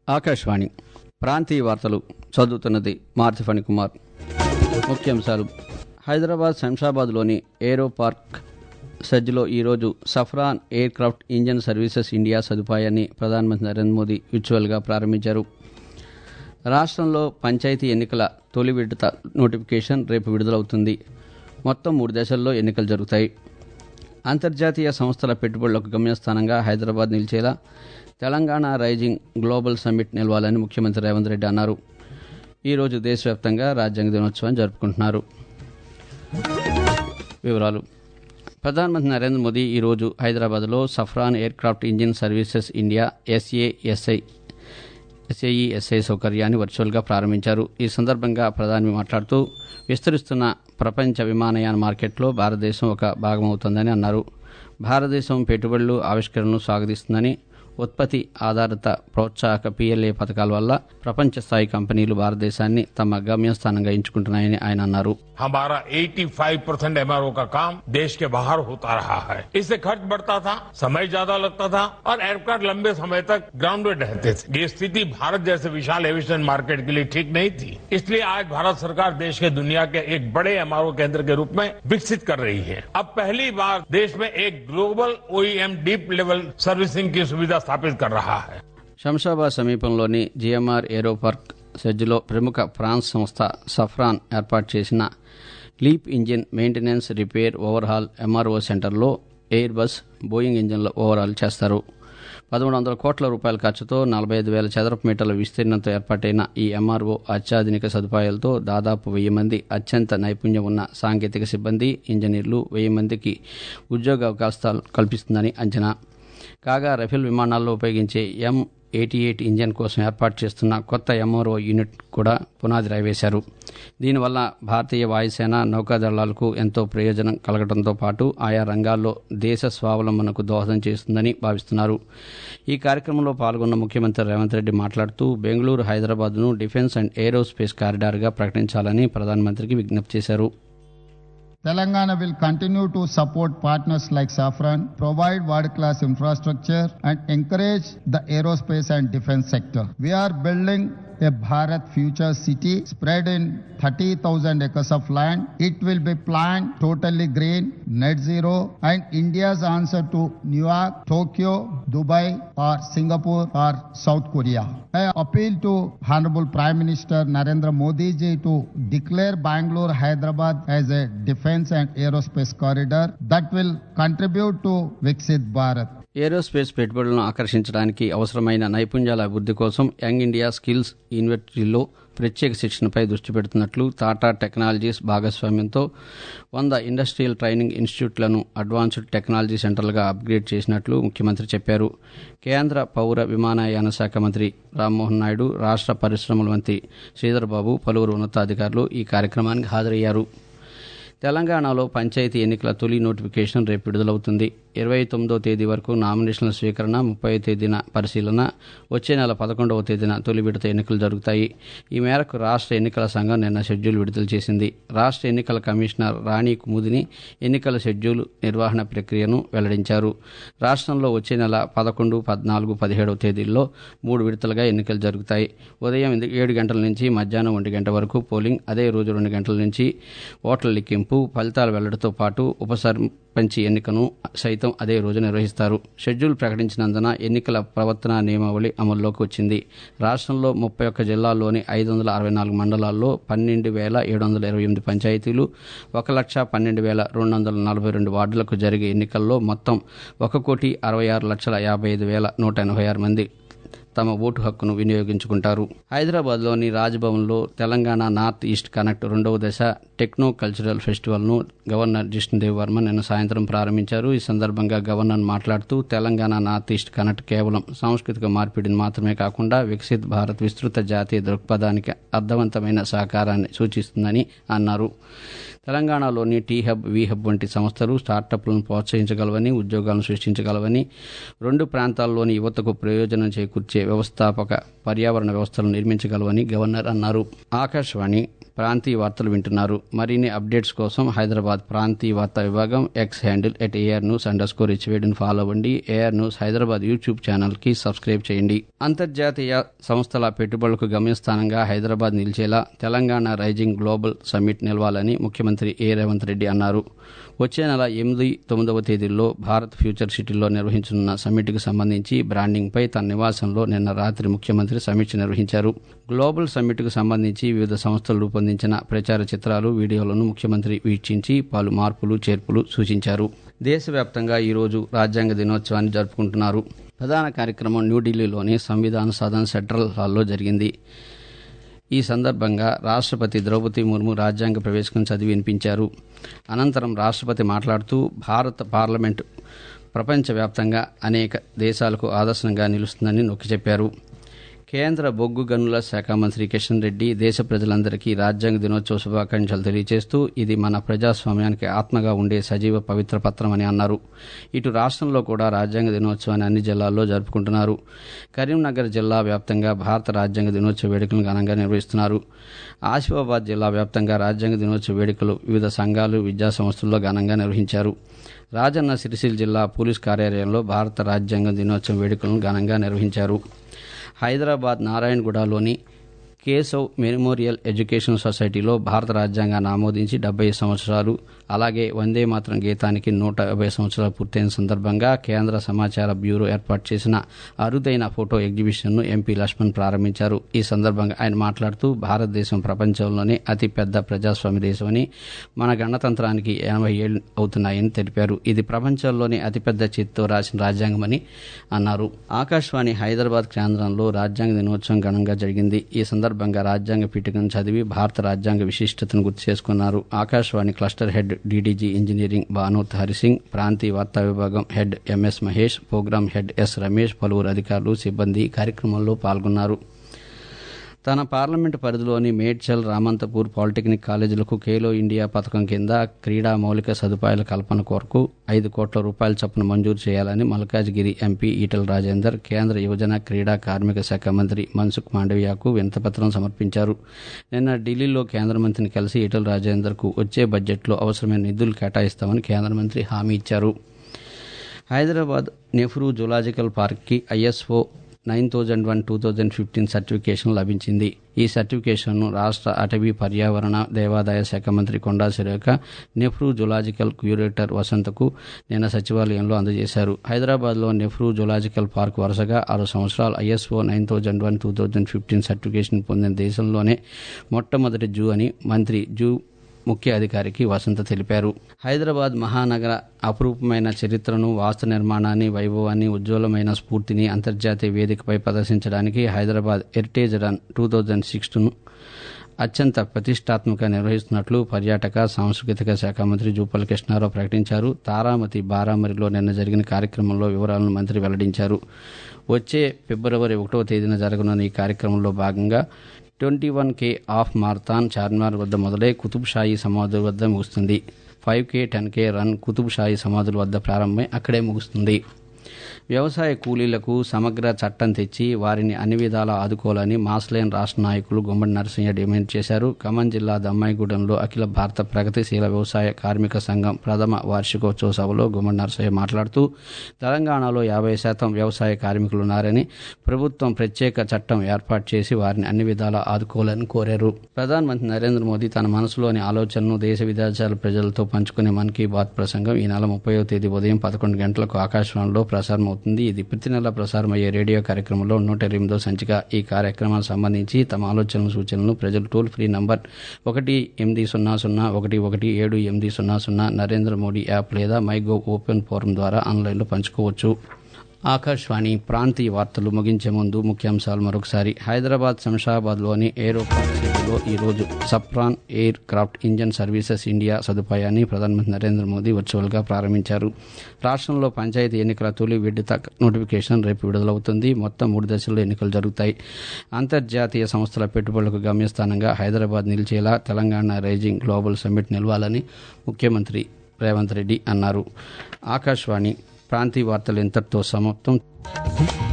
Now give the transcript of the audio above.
ఆకాశవాణి ప్రాంతీయ వార్తలు చదువుతున్నది మార్తి ఫణికుమార్ ముఖ్యాంశాలు హైదరాబాద్ శంషాబాద్లోని ఏరో పార్క్ సజ్లో ఈరోజు Safran aircraft engine services India సదుపాయాన్ని ప్రధానమంత్రి నరేంద్ర మోదీ విర్చువల్గా ప్రారంభించారు రాష్ట్రంలో పంచాయతీ ఎన్నికల తొలి విడత నోటిఫికేషన్ రేపు విడుదలవుతుంది మొత్తం మూడు దశల్లో ఎన్నికలు జరుగుతాయి అంతర్జాతీయ సంస్థల పెట్టుబడులకు గమ్యస్థానంగా హైదరాబాద్ నిలిచేలా తెలంగాణ రైజింగ్ గ్లోబల్ సమ్మిట్ నిలవాలని ముఖ్యమంత్రి రేవంత్ రెడ్డి అన్నారు ఈరోజు దేశవ్యాప్తంగా రాజ్యాంగ దినోత్సవం జరుపుకుంటున్నారు వివరాలు ప్రధానమంత్రి నరేంద్ర మోదీ ఈరోజు హైదరాబాద్లో Safran aircraft engine services India SASI SAESI సౌకర్యాన్ని వర్చువల్గా ప్రారంభించారు ఈ సందర్భంగా ప్రధాని మాట్లాడుతూ విస్తరిస్తున్న ప్రపంచ విమానయాన మార్కెట్లో భారతదేశం ఒక భాగమవుతోందని అన్నారు భారతదేశం పెట్టుబడులు ఆవిష్కరణలు స్వాగతిస్తుందని ఉత్పత్తి ఆధారిత ప్రోత్సాహక పీఎల్ఏ పథకాల వల్ల ప్రపంచ స్థాయి కంపెనీలు భారతదేశాన్ని తమ గమ్యస్థానంగా ఎంచుకుంటున్నాయని ఆయన అన్నారు हमारा 85 परसेंट एमआरओ का काम देश के बाहर होता रहा है इससे खर्च बढ़ता था समय ज्यादा लगता था और एयरक्राफ्ट लंबे समय तक ग्राउंडेड रहते थे ये स्थिति भारत जैसे विशाल एविएशन मार्केट के लिए ठीक नहीं थी इसलिए आज भारत सरकार देश के दुनिया के एक बड़े एमआरओ केंद्र के रूप में विकसित कर रही है अब पहली बार देश में एक global OEM deep level servicing की सुविधा स्थापित कर रहा है శంషాబాద్ సమీపంలోని జిఎంఆర్ ఏరో పార్క్ సెజ్లో ప్రముఖ ఫ్రాన్స్ సంస్థ సఫ్రాన్ ఏర్పాటు చేసిన LEAP engine maintenance repair overhaul MRO సెంటర్లో ఎయిర్ బస్ బోయింగ్ ఇంజిన్ల ఓవర్హాల్ చేస్తారు పదమూడు వందల కోట్ల రూపాయల ఖర్చుతో నలభై ఐదు వేల చదరపు మీటర్ల విస్తీర్ణంతో ఏర్పాటైన ఈ ఎంఆర్ఓ అత్యాధునిక సదుపాయాలతో దాదాపు వెయ్యి మంది అత్యంత నైపుణ్యం ఉన్న సాంకేతిక సిబ్బంది ఇంజనీర్లు వెయ్యి మందికి ఉద్యోగ అవకాశాలు కల్పిస్తుందని అంచనా కాగా రఫేల్ విమానాల్లో ఉపయోగించే ఎం ఎయిటీ ఎయిట్ ఇంజన్ కోసం ఏర్పాటు చేస్తున్న కొత్త ఎంఆర్ఓ యూనిట్ కూడా పునాది రావేశారు దీనివల్ల భారతీయ వాయుసేన నౌకాదళాలకు ఎంతో ప్రయోజనం కలగడంతో పాటు ఆయా రంగాల్లో దేశ స్వావలంబనకు దోహదం చేస్తుందని భావిస్తున్నారు ఈ కార్యక్రమంలో పాల్గొన్న ముఖ్యమంత్రి రేవంత్ రెడ్డి మాట్లాడుతూ బెంగళూరు హైదరాబాద్ను డిఫెన్స్ అండ్ ఏరోస్పేస్ కారిడార్గా ప్రకటించాలని ప్రధానమంత్రికి విజ్ఞప్తి చేశారు Telangana will continue to support partners like Safran, provide world-class infrastructure and encourage the aerospace and defense sector. We are building a Bharat future city spread in 30,000 acres of land. It will be planned totally green, net zero and India's answer to New York, Tokyo, Dubai or Singapore or South Korea. I appeal to Honorable Prime Minister Narendra Modi ji to declare Bangalore, Hyderabad as a defense and aerospace corridor that will contribute to Viksit Bharat. Aerospace పెట్టుబడులను ఆకర్షించడానికి అవసరమైన నైపుణ్యాల అభివృద్ధి కోసం young India skills యూనివర్సిటీలో ప్రత్యేక శిక్షణపై దృష్టి పెడుతున్నట్లు Tata technologies భాగస్వామ్యంతో వంద ఇండస్ట్రియల్ ట్రైనింగ్ ఇన్స్టిట్యూట్లను అడ్వాన్స్డ్ టెక్నాలజీ సెంటర్లుగా అప్గ్రేడ్ చేసినట్లు ముఖ్యమంత్రి చెప్పారు కేంద్ర పౌర విమానయాన శాఖ మంత్రి రామ్మోహన్ నాయుడు రాష్ట్ర పరిశ్రమల మంత్రి శ్రీధర్బాబు పలువురు ఉన్నతాధికారులు ఈ కార్యక్రమానికి హాజరయ్యారు తెలంగాణలో పంచాయతీ ఎన్నికల తొలి నోటిఫికేషన్ రేపు విడుదలవుతుంది ఇరవై తొమ్మిదో తేదీ వరకు నామినేషన్ల స్వీకరణ ముప్పై తేదీన పరిశీలన వచ్చే నెల పదకొండవ తేదీన తొలి విడత ఎన్నికలు జరుగుతాయి ఈ మేరకు రాష్ట్ర ఎన్నికల సంఘం నిన్న షెడ్యూల్ విడుదల చేసింది రాష్ట్ర ఎన్నికల కమిషనర్ రాణి కుముదిని ఎన్నికల షెడ్యూల్ నిర్వహణ ప్రక్రియను వెల్లడించారు రాష్ట్రంలో వచ్చే నెల పదకొండు పద్నాలుగు పదిహేడవ తేదీల్లో మూడు విడతలుగా ఎన్నికలు జరుగుతాయి ఉదయం ఏడు గంటల నుంచి మధ్యాహ్నం ఒంటి గంట వరకు పోలింగ్ అదే రోజు రెండు గంటల నుంచి ఓట్ల లెక్కింపు ఫలితాలు వెల్లడితో పాటు ఉప సర్పంచి ఎన్నికను సైతం అదే రోజు నిర్వహిస్తారు షెడ్యూల్ ప్రకటించినందున ఎన్నికల ప్రవర్తన నియమావళి అమల్లోకి వచ్చింది రాష్ట్రంలో ముప్పై ఒక్క జిల్లాల్లోని ఐదు వందల అరవై నాలుగు మండలాల్లో పన్నెండు వేల ఏడు వందల ఇరవై ఎనిమిది పంచాయతీలు ఒక లక్ష పన్నెండు వేల రెండు వందల నలభై రెండు వార్డులకు జరిగే ఎన్నికల్లో మొత్తం ఒక కోటి అరవై ఆరు లక్షల యాభై ఐదు వేల నూట ఎనభై ఆరు మంది తమ ఓటు హక్కును వినియోగించుకుంటారు హైదరాబాద్లోని రాజ్భవన్లో తెలంగాణ నార్త్ ఈస్ట్ కనెక్ట్ రెండవ దశ టెక్నో కల్చరల్ ఫెస్టివల్ను గవర్నర్ జిష్ణుదేవ్ వర్మ నిన్న సాయంత్రం ప్రారంభించారు ఈ సందర్భంగా గవర్నర్ మాట్లాడుతూ తెలంగాణ నార్త్ ఈస్ట్ కనెక్ట్ కేవలం సాంస్కృతిక మార్పిడిని మాత్రమే కాకుండా వికసిత్ భారత్ విస్తృత జాతీయ దృక్పథానికి అర్థవంతమైన సహకారాన్ని సూచిస్తుందని అన్నారు తెలంగాణలోని టీ హబ్ వి హబ్ వంటి సంస్థలు స్టార్టప్లను ప్రోత్సహించగలవని ఉద్యోగాలను సృష్టించగలవని రెండు ప్రాంతాల్లోని యువతకు ప్రయోజనం చేకూర్చే వ్యవస్థాపక పర్యావరణ వ్యవస్థలను నిర్మించగలవని గవర్నర్ అన్నారు ఆకాశవాణి ప్రాంతీయ వార్తలు వింటున్నారు మరిన్ని అప్డేట్స్ కోసం హైదరాబాద్ ప్రాంతీయ వార్తా విభాగం X handle at AR news underscore ఇచ్చివేడిని ఫాలో అవ్వండి AR news Hyderabad YouTube channel కి సబ్స్క్రైబ్ చేయండి అంతర్జాతీయ సంస్థల పెట్టుబడులకు గమ్యస్థానంగా హైదరాబాద్ నిలిచేలా తెలంగాణ రైజింగ్ గ్లోబల్ సమ్మిట్ నిలవాలని ముఖ్యమంత్రి ఏ రేవంత్ రెడ్డి అన్నారు వచ్చే నెల ఎనిమిది తొమ్మిదవ తేదీల్లో భారత్ ఫ్యూచర్ సిటీలో నిర్వహించనున్న సమ్మిట్కు సంబంధించి బ్రాండింగ్పై తన నివాసంలో నిన్న రాత్రి ముఖ్యమంత్రి సమీక్ష నిర్వహించారు గ్లోబల్ సమ్మిట్కు సంబంధించి వివిధ సంస్థలు రూపొందించిన ప్రచార చిత్రాలు వీడియోలను ముఖ్యమంత్రి వీక్షించి పలు మార్పులు చేర్పులు సూచించారు దేశవ్యాప్తంగా ఈరోజు రాజ్యాంగ దినోత్సవాన్ని జరుపుకుంటున్నారు ప్రధాన కార్యక్రమం న్యూఢిల్లీలోని సంవిధాన సదన్ సెంట్రల్ హాల్లో జరిగింది ఈ సందర్భంగా రాష్ట్రపతి ద్రౌపది ముర్ము రాజ్యాంగ ప్రవేశకం చదివి వినిపించారు అనంతరం రాష్ట్రపతి మాట్లాడుతూ భారత పార్లమెంటు ప్రపంచవ్యాప్తంగా అనేక దేశాలకు ఆదర్శంగా నిలుస్తుందని నొక్కి చెప్పారు కేంద్ర బొగ్గు గనుల శాఖ మంత్రి కిషన్ రెడ్డి దేశ ప్రజలందరికీ రాజ్యాంగ దినోత్సవ శుభాకాంక్షలు తెలియజేస్తూ ఇది మన ప్రజాస్వామ్యానికి ఆత్మగా ఉండే సజీవ పవిత్ర పత్రమని అన్నారు ఇటు రాష్ట్రంలో కూడా రాజ్యాంగ దినోత్సవాన్ని అన్ని జిల్లాల్లో జరుపుకుంటున్నారు కరీంనగర్ జిల్లా వ్యాప్తంగా భారత రాజ్యాంగ దినోత్సవ వేడుకలను ఘనంగా నిర్వహిస్తున్నారు ఆసిఫాబాద్ జిల్లా వ్యాప్తంగా రాజ్యాంగ దినోత్సవ వేడుకలు వివిధ సంఘాలు విద్యా సంస్థల్లో ఘనంగా నిర్వహించారు రాజన్న సిరిసిల్ల జిల్లా పోలీస్ కార్యాలయంలో భారత రాజ్యాంగ దినోత్సవ వేడుకలను ఘనంగా నిర్వహించారు హైదరాబాద్ నారాయణగూడలోని కేశవ్ మెమోరియల్ ఎడ్యుకేషన్ సొసైటీలో భారత రాజ్యాంగాన్ని ఆమోదించి డెబ్బై సంవత్సరాలు అలాగే వందే మాత్రం గీతానికి నూట యాభై సంవత్సరాలు పూర్తయిన సందర్భంగా కేంద్ర సమాచార బ్యూరో ఏర్పాటు చేసిన అరుదైన ఫోటో ఎగ్జిబిషన్ను ఎంపీ లక్ష్మణ్ ప్రారంభించారు ఈ సందర్భంగా ఆయన మాట్లాడుతూ భారతదేశం ప్రపంచంలోనే అతి పెద్ద ప్రజాస్వామ్య దేశమని మన గణతంత్రానికి ఎనభై ఏళ్లు అవుతున్నాయని తెలిపారు ఇది ప్రపంచంలోనే అతిపెద్ద చేతితో రాసిన రాజ్యాంగమని అన్నారు ఆకాశవాణి హైదరాబాద్ కేంద్రంలో రాజ్యాంగ దినోత్సవం ఘనంగా జరిగింది ఈ సందర్భంగా రాజ్యాంగ పీఠికను చదివి భారత రాజ్యాంగ విశిష్టతను గుర్తు చేసుకున్నారు Akashvani cluster head DDG engineering Bhanoth Harisingh ప్రాంతీయ వార్తా విభాగం head MS Mahesh programme head S Ramesh పలువురు అధికారులు సిబ్బంది కార్యక్రమంలో పాల్గొన్నారు తన పార్లమెంటు పరిధిలోని మేడ్చల్ రామంతపూర్ పాలిటెక్నిక్ కాలేజీలకు ఖేలో ఇండియా పథకం కింద క్రీడా మౌలిక సదుపాయాల కల్పన కొరకు ఐదు కోట్ల రూపాయల చొప్పున మంజూరు చేయాలని మల్కాజ్గిరి ఎంపీ ఈటల రాజేందర్ కేంద్ర యువజన క్రీడా కార్మిక శాఖ మంత్రి మన్సుఖ్ మాండవియాకు వింతపత్రం సమర్పించారు నిన్న ఢిల్లీలో కేంద్ర మంత్రిని కలిసి ఈటల రాజేందర్కు వచ్చే బడ్జెట్లో అవసరమైన నిధులు కేటాయిస్తామని కేంద్ర మంత్రి హామీ ఇచ్చారు హైదరాబాద్ నెహ్రూ జులాజికల్ పార్క్కి ISO nine thousand one two thousand fifteen certification లభించింది ఈ సర్టిఫికేషన్ను రాష్ట్ర అటవీ పర్యావరణ దేవాదాయ శాఖ మంత్రి కొండా సురేఖ నెహ్రూ జులాజికల్ క్యూరేటర్ వసంతకు నిన్న సచివాలయంలో అందజేశారు హైదరాబాద్లో నెహ్రూ జులాజికల్ పార్క్ వరుసగా ఆరు సంవత్సరాలు ISO nine thousand one two thousand fifteen certification పొందిన దేశంలోనే మొట్టమొదటి జూ అని మంత్రి జూ ముఖ్య అధికారికి వసంత తెలిపారు హైదరాబాద్ మహానగర అపురూపమైన చరిత్రను వాస్తు నిర్మాణాన్ని వైభవాన్ని ఉజ్వలమైన స్ఫూర్తిని అంతర్జాతీయ వేదికపై ప్రదర్శించడానికి Hyderabad heritage run two thousand సిక్స్ను అత్యంత ప్రతిష్టాత్మక నిర్వహిస్తున్నట్లు పర్యాటక సాంస్కృతిక శాఖ మంత్రి జూపల్లి కృష్ణారావు ప్రకటించారు తారామతి బారామరిలో నిన్న జరిగిన కార్యక్రమంలో వివరాలను మంత్రి వెల్లడించారు వచ్చే ఫిబ్రవరి ఒకటవ తేదీన జరగనున్న ఈ కార్యక్రమంలో భాగంగా twenty one K of marathon Charminar వద్ద మొదలై కుతుబ్ షాహీ సమాధుల వద్ద ముగుస్తుంది five K ten K run Qutub Shahi సమాధుల వద్ద ప్రారంభమై అక్కడే ముగుస్తుంది వ్యవసాయ కూలీలకు సమగ్ర చట్టం తెచ్చి వారిని అన్ని విధాలా ఆదుకోవాలని మాస్లేన్ రాష్ట్ర నాయకులు గుమ్మడి నరసింహ డిమాండ్ చేశారు ఖమ్మం జిల్లా దమ్మాయిగూడెంలో అఖిల భారత ప్రగతిశీల వ్యవసాయ కార్మిక సంఘం ప్రథమ వార్షికోత్సవ సభలో గుమ్మడి నరసింహ మాట్లాడుతూ తెలంగాణలో యాభై శాతం వ్యవసాయ కార్మికులున్నారని ప్రభుత్వం ప్రత్యేక చట్టం ఏర్పాటు చేసి వారిని అన్ని విధాలా ఆదుకోవాలని కోరారు ప్రధానమంత్రి నరేంద్ర మోదీ తన మనసులోని ఆలోచనను దేశ విదేశాల ప్రజలతో పంచుకునే మన్ కీ బాత్ ప్రసంగం ఈ నెల ముప్పైవ తేదీ ఉదయం పదకొండు గంటలకు ఆకాశవాణిలో ప్రసారం అవుతుంది ఇది ప్రతి నెల ప్రసారం అయ్యే రేడియో కార్యక్రమంలో నూట ఎనిమిదో సంచిక ఈ కార్యక్రమానికి సంబంధించి తమ ఆలోచనలు సూచనలను ప్రజలు టోల్ ఫ్రీ నంబర్ ఒకటి ఎనిమిది సున్నా సున్నా ఒకటి ఒకటి ఏడు ఎనిమిది సున్నా సున్నా నరేంద్ర మోడీ యాప్ లేదా మై గో ఓపెన్ ఫోరం ద్వారా ఆన్లైన్లో పంచుకోవచ్చు ఆకాశవాణి ప్రాంతీయ వార్తలు ముగించే ముందు ముఖ్యాంశాలు మరొకసారి హైదరాబాద్ శంషాబాద్లోని ఏరో పార్సిటీలో ఈరోజు Safran aircraft engine services India సదుపాయాన్ని ప్రధానమంత్రి నరేంద్ర మోదీ వర్చువల్గా ప్రారంభించారు రాష్ట్రంలో పంచాయతీ ఎన్నికల తొలి విడత నోటిఫికేషన్ రేపు విడుదలవుతుంది మొత్తం మూడు దశల్లో ఎన్నికలు జరుగుతాయి అంతర్జాతీయ సంస్థల పెట్టుబడులకు గమ్యస్థానంగా హైదరాబాద్ నిలిచేలా తెలంగాణ రైజింగ్ గ్లోబల్ సమ్మిట్ నిలవాలని ముఖ్యమంత్రి రేవంత్ రెడ్డి అన్నారు ఆకాశవాణి ప్రాంతీయ వార్తలు ఇంతటితో సమాప్తం